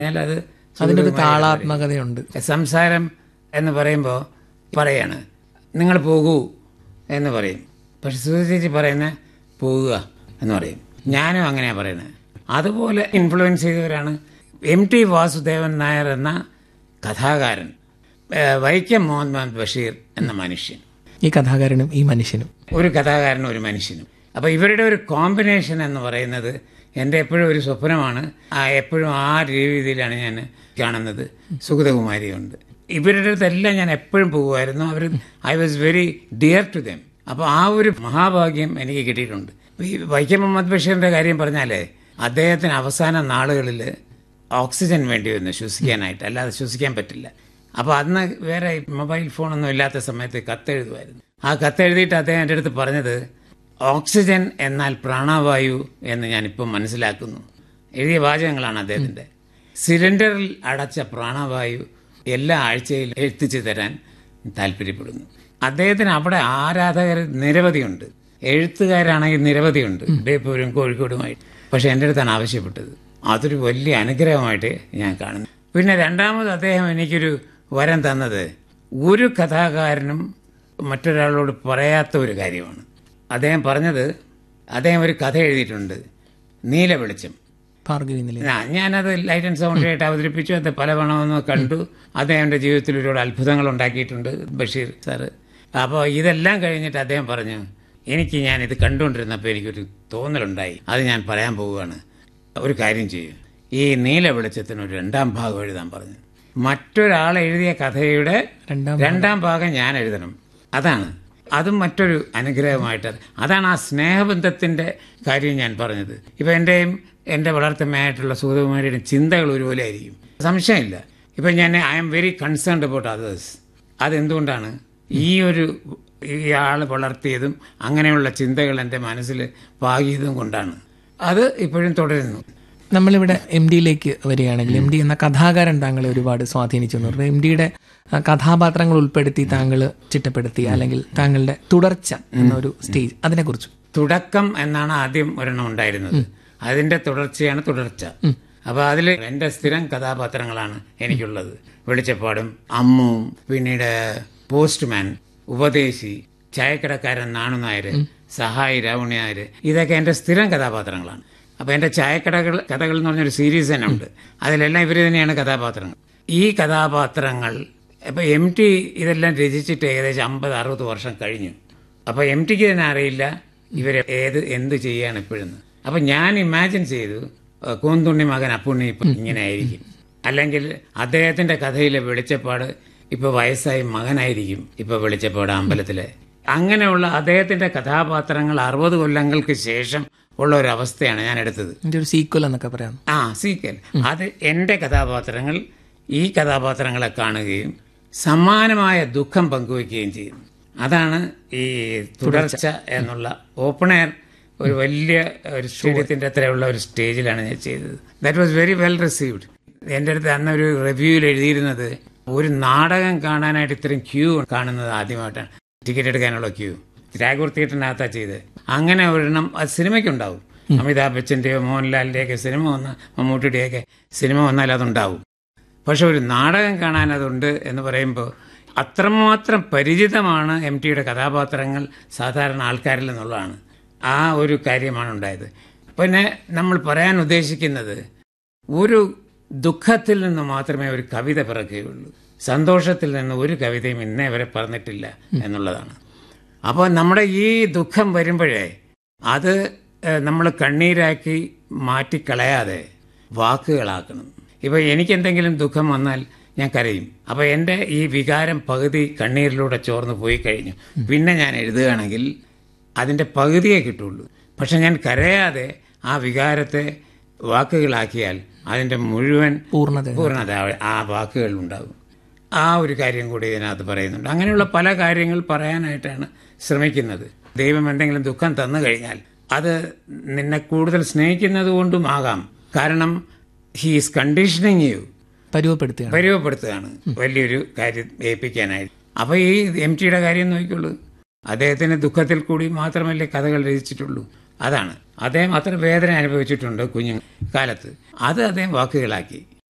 എന്നാൽ അത് അതിൻ്റെ ഒരു താളാത്മകതയുണ്ട് സംസാരം എന്ന് പറയുമ്പോൾ പറയാണ് നിങ്ങൾ പോകൂ എന്ന് പറയും പക്ഷെ സുധി പറയുന്ന പോകുക എന്ന് പറയും ഞാനും അങ്ങനെയാണ് പറയുന്നത് അതുപോലെ ഇൻഫ്ലുവൻസ് ചെയ്തവരാണ് എം ടി വാസുദേവൻ നായർ എന്ന കഥാകാരൻ ഏഹ് വൈക്കം മുഹമ്മദ് ബഷീർ എന്ന മനുഷ്യൻ ഈ കഥാകാരനും ഈ മനുഷ്യനും ഒരു കഥാകാരനും ഒരു മനുഷ്യനും അപ്പോൾ ഇവരുടെ ഒരു കോമ്പിനേഷൻ എന്ന് പറയുന്നത് എൻ്റെ എപ്പോഴും ഒരു സ്വപ്നമാണ് ആ എപ്പോഴും ആ രീതിയിലാണ് ഞാൻ കാണുന്നത് സുഗതകുമാരിയുണ്ട് ഇവരുടെ അടുത്തെല്ലാം ഞാൻ എപ്പോഴും പോകുമായിരുന്നു അവർ I was very dear to them അപ്പോൾ ആ ഒരു മഹാഭാഗ്യം എനിക്ക് കിട്ടിയിട്ടുണ്ട് ഈ വൈക്കം മുഹമ്മദ് ബഷീറിൻ്റെ കാര്യം പറഞ്ഞാലേ അദ്ദേഹത്തിന് അവസാന നാളുകളിൽ ഓക്സിജൻ വേണ്ടി വന്നു ശ്വസിക്കാനായിട്ട് അല്ലാതെ ശ്വസിക്കാൻ പറ്റില്ല അപ്പോൾ അന്ന് വേറെ മൊബൈൽ ഫോണൊന്നും ഇല്ലാത്ത സമയത്ത് കത്തെഴുതുമായിരുന്നു ആ കത്തെഴുതിയിട്ട് അദ്ദേഹം എൻ്റെ അടുത്ത് പറഞ്ഞത് ഓക്സിജൻ എന്നാൽ പ്രാണവായു എന്ന് ഞാനിപ്പം മനസ്സിലാക്കുന്നു എഴുതിയ വാചകങ്ങളാണ് അദ്ദേഹത്തിൻ്റെ സിലിണ്ടറിൽ അടച്ച പ്രാണവായു എല്ലാ ആഴ്ചയിലും എത്തിച്ചു തരാൻ താല്പര്യപ്പെടുന്നു അദ്ദേഹത്തിന് അവിടെ ആരാധകർ നിരവധിയുണ്ട് എഴുത്തുകാരാണെങ്കിൽ നിരവധിയുണ്ട് ബേപ്പൂരും കോഴിക്കോടുമായി പക്ഷെ എൻ്റെ അടുത്താണ് ആവശ്യപ്പെട്ടത് അതൊരു വലിയ അനുഗ്രഹമായിട്ട് ഞാൻ കാണുന്നു പിന്നെ രണ്ടാമത് അദ്ദേഹം എനിക്കൊരു വരം തന്നത് ഒരു കഥാകാരനും മറ്റൊരാളോട് പറയാത്ത ഒരു കാര്യമാണ് അദ്ദേഹം പറഞ്ഞത് അദ്ദേഹം ഒരു കഥ എഴുതിയിട്ടുണ്ട് നീല വെളിച്ചം ഭാർഗവി നിലയം ആ, ഞാനത് ലൈറ്റ് ആൻഡ് സൗണ്ട് ആയിട്ട് അവതരിപ്പിച്ചു അത് പല പണമെന്ന് കണ്ടു അദ്ദേഹത്തിൻ്റെ ജീവിതത്തിൽ ഒരുപാട് അത്ഭുതങ്ങൾ ഉണ്ടാക്കിയിട്ടുണ്ട് ബഷീർ സാറ് അപ്പോൾ ഇതെല്ലാം കഴിഞ്ഞിട്ട് അദ്ദേഹം പറഞ്ഞു എനിക്ക് ഞാൻ ഇത് കണ്ടുകൊണ്ടിരുന്നപ്പോൾ എനിക്കൊരു തോന്നലുണ്ടായി അത് ഞാൻ പറയാൻ പോവുകയാണ് ഒരു കാര്യം ചെയ്യും ഈ നീല വെളിച്ചത്തിന് ഒരു രണ്ടാം ഭാഗം എഴുതാൻ പറഞ്ഞു മറ്റൊരാൾ എഴുതിയ കഥയുടെ രണ്ടാം രണ്ടാം ഭാഗം ഞാൻ എഴുതണം അതാണ് അതും മറ്റൊരു അനുഗ്രഹമായിട്ട് അതാണ് ആ സ്നേഹബന്ധത്തിന്റെ കാര്യം ഞാൻ പറഞ്ഞത് ഇപ്പൊ എന്റെയും എന്റെ വളർത്തമ്മയായിട്ടുള്ള സുഗതകുമാരിയുടെ ചിന്തകൾ ഒരുപോലെ ആയിരിക്കും സംശയമില്ല ഇപ്പൊ ഞാൻ I am very concerned about others അതെന്തുകൊണ്ടാണ് ഈ ഒരു ഇയാൾ വളർത്തിയതും അങ്ങനെയുള്ള ചിന്തകൾ എൻ്റെ മനസ്സിൽ പാകിയതും കൊണ്ടാണ് അത് ഇപ്പോഴും തുടരുന്നു നമ്മളിവിടെ എം ഡിയിലേക്ക് വരികയാണെങ്കിൽ എം ഡി എന്ന കഥാകാരൻ താങ്കളെ ഒരുപാട് സ്വാധീനിച്ചു എന്ന് പറഞ്ഞു എം ഡിയുടെ കഥാപാത്രങ്ങൾ ഉൾപ്പെടുത്തി താങ്കൾ ചിട്ടപ്പെടുത്തി അല്ലെങ്കിൽ താങ്കളുടെ തുടർച്ച എന്നൊരു സ്റ്റേജ് അതിനെക്കുറിച്ച് തുടക്കം എന്നാണ് ആദ്യം ഒരെണ്ണം ഉണ്ടായിരുന്നത് അതിന്റെ തുടർച്ചയാണ് തുടർച്ച അപ്പൊ അതിൽ എന്റെ സ്ഥിരം കഥാപാത്രങ്ങളാണ് എനിക്കുള്ളത് വെളിച്ചപ്പാടും അമ്മുവും പിന്നീട് പോസ്റ്റ്മാൻ ഉപദേശി ചായക്കടക്കാരൻ നാണു നായര് സഹായി രാവണി നായര് ഇതൊക്കെ എന്റെ സ്ഥിരം കഥാപാത്രങ്ങളാണ് അപ്പൊ എന്റെ ചായക്കടകൾ കഥകൾ എന്ന് പറഞ്ഞൊരു സീരീസ് തന്നെ ഉണ്ട് അതിലെല്ലാം ഇവർ തന്നെയാണ് കഥാപാത്രങ്ങൾ ഈ കഥാപാത്രങ്ങൾ ഇപ്പൊ എം ടി ഇതെല്ലാം രചിച്ചിട്ട് ഏകദേശം അമ്പത് അറുപത് വർഷം കഴിഞ്ഞു അപ്പൊ എം ടിക്ക് തന്നെ അറിയില്ല ഇവരെ ഏത് എന്ത് ചെയ്യാണ് ഇപ്പോഴെന്ന് അപ്പൊ ഞാൻ ഇമാജിൻ ചെയ്തു ഏഹ്, കൂന്തുണ്ണി മകൻ അപ്പുണ്ണി ഇപ്പൊ ഇങ്ങനെ ആയിരിക്കും അല്ലെങ്കിൽ അദ്ദേഹത്തിന്റെ കഥയിലെ വെളിച്ചപ്പാട് ഇപ്പൊ വയസ്സായി മകനായിരിക്കും ഇപ്പൊ വെളിച്ചപ്പാട് അമ്പലത്തിലെ അങ്ങനെയുള്ള അദ്ദേഹത്തിന്റെ കഥാപാത്രങ്ങൾ അറുപത് കൊല്ലങ്ങൾക്ക് ശേഷം ഉള്ള ഒരു അവസ്ഥയാണ് ഞാൻ എടുത്തത് ഇതിന്റെ ഒരു സീക്വൽ എന്നൊക്കെ പറയാം ആ സീക്വൽ അത് എൻ്റെ കഥാപാത്രങ്ങൾ ഈ കഥാപാത്രങ്ങളെ കാണുകയും സമാനമായ ദുഃഖം പങ്കുവയ്ക്കുകയും ചെയ്യുന്നു അതാണ് ഈ തുടർച്ച എന്നുള്ള ഓപ്പൺ എയർ ഒരു വലിയ ഒരു സ്റ്റേഡിയത്തിന്റെ അത്രയുള്ള ഒരു സ്റ്റേജിലാണ് ഞാൻ ചെയ്തത് that was very well received എൻ്റെ അടുത്ത് അന്ന് ഒരു റിവ്യൂവിൽ എഴുതിയിരുന്നത് ഒരു നാടകം കാണാനായിട്ട് ഇത്രയും ക്യൂ കാണുന്നത് ആദ്യമായിട്ടാണ് ടിക്കറ്റ് എടുക്കാനുള്ള ക്യൂ ടാഗോർ തിയേറ്ററിനകത്താ ചെയ്തത് അങ്ങനെ ഒരെണ്ണം അത് സിനിമയ്ക്കുണ്ടാവും അമിതാഭ് ബച്ചന്റെയോ മോഹൻലാലിന്റെയൊക്കെ സിനിമ വന്ന മമ്മൂട്ടിയുടെയൊക്കെ സിനിമ വന്നാൽ അതുണ്ടാവും പക്ഷെ ഒരു നാടകം കാണാൻ അതുണ്ട് എന്ന് പറയുമ്പോൾ അത്രമാത്രം പരിചിതമാണ് എം ടിയുടെ കഥാപാത്രങ്ങൾ സാധാരണ ആൾക്കാരിൽ നിന്നുള്ളതാണ് ആ ഒരു കാര്യമാണ് ഉണ്ടായത് പിന്നെ നമ്മൾ പറയാൻ ഉദ്ദേശിക്കുന്നത് ഒരു ദുഃഖത്തിൽ നിന്ന് മാത്രമേ ഒരു കവിത പിറക്കുകയുള്ളൂ സന്തോഷത്തിൽ നിന്ന് ഒരു കവിതയും ഇന്നേ വരെ പറഞ്ഞിട്ടില്ല എന്നുള്ളതാണ് അപ്പോൾ നമ്മുടെ ഈ ദുഃഖം വരുമ്പോഴേ അത് നമ്മൾ കണ്ണീരാക്കി മാറ്റിക്കളയാതെ വാക്കുകളാക്കണം ഇപ്പൊ എനിക്ക് എന്തെങ്കിലും ദുഃഖം വന്നാൽ ഞാൻ കരയും അപ്പൊ എൻ്റെ ഈ വികാരം പകുതി കണ്ണീരിലൂടെ ചോർന്ന് പോയി കഴിഞ്ഞു പിന്നെ ഞാൻ എഴുതുകയാണെങ്കിൽ അതിൻ്റെ പകുതിയേ കിട്ടുള്ളൂ പക്ഷെ ഞാൻ കരയാതെ ആ വികാരത്തെ വാക്കുകളാക്കിയാൽ അതിൻ്റെ മുഴുവൻ പൂർണ്ണത പൂർണ്ണത ആ വാക്കുകളിൽ ഉണ്ടാകും ആ ഒരു കാര്യം കൂടി ഇതിനകത്ത് പറയുന്നുണ്ട് അങ്ങനെയുള്ള പല കാര്യങ്ങൾ പറയാനായിട്ടാണ് ശ്രമിക്കുന്നത് ദൈവം എന്തെങ്കിലും ദുഃഖം തന്നു കഴിഞ്ഞാൽ അത് നിന്നെ കൂടുതൽ സ്നേഹിക്കുന്നത് കൊണ്ടും ആകാം കാരണം ഹീസ് കണ്ടീഷനിങ് യു പരുവപ്പെടുത്തുകയാണ് പരിവപ്പെടുത്തുകയാണ് വലിയൊരു കാര്യം ഏൽപ്പിക്കാനായി അപ്പൊ ഈ എം ടിയുടെ കാര്യം നോക്കിയുള്ളൂ അദ്ദേഹത്തിന് ദുഃഖത്തിൽ കൂടി മാത്രമല്ലേ കഥകൾ രചിച്ചിട്ടുള്ളൂ അതാണ് അദ്ദേഹം അത്ര വേദന അനുഭവിച്ചിട്ടുണ്ട് കുഞ്ഞു കാലത്ത് അത് അദ്ദേഹം വാക്കുകളാക്കി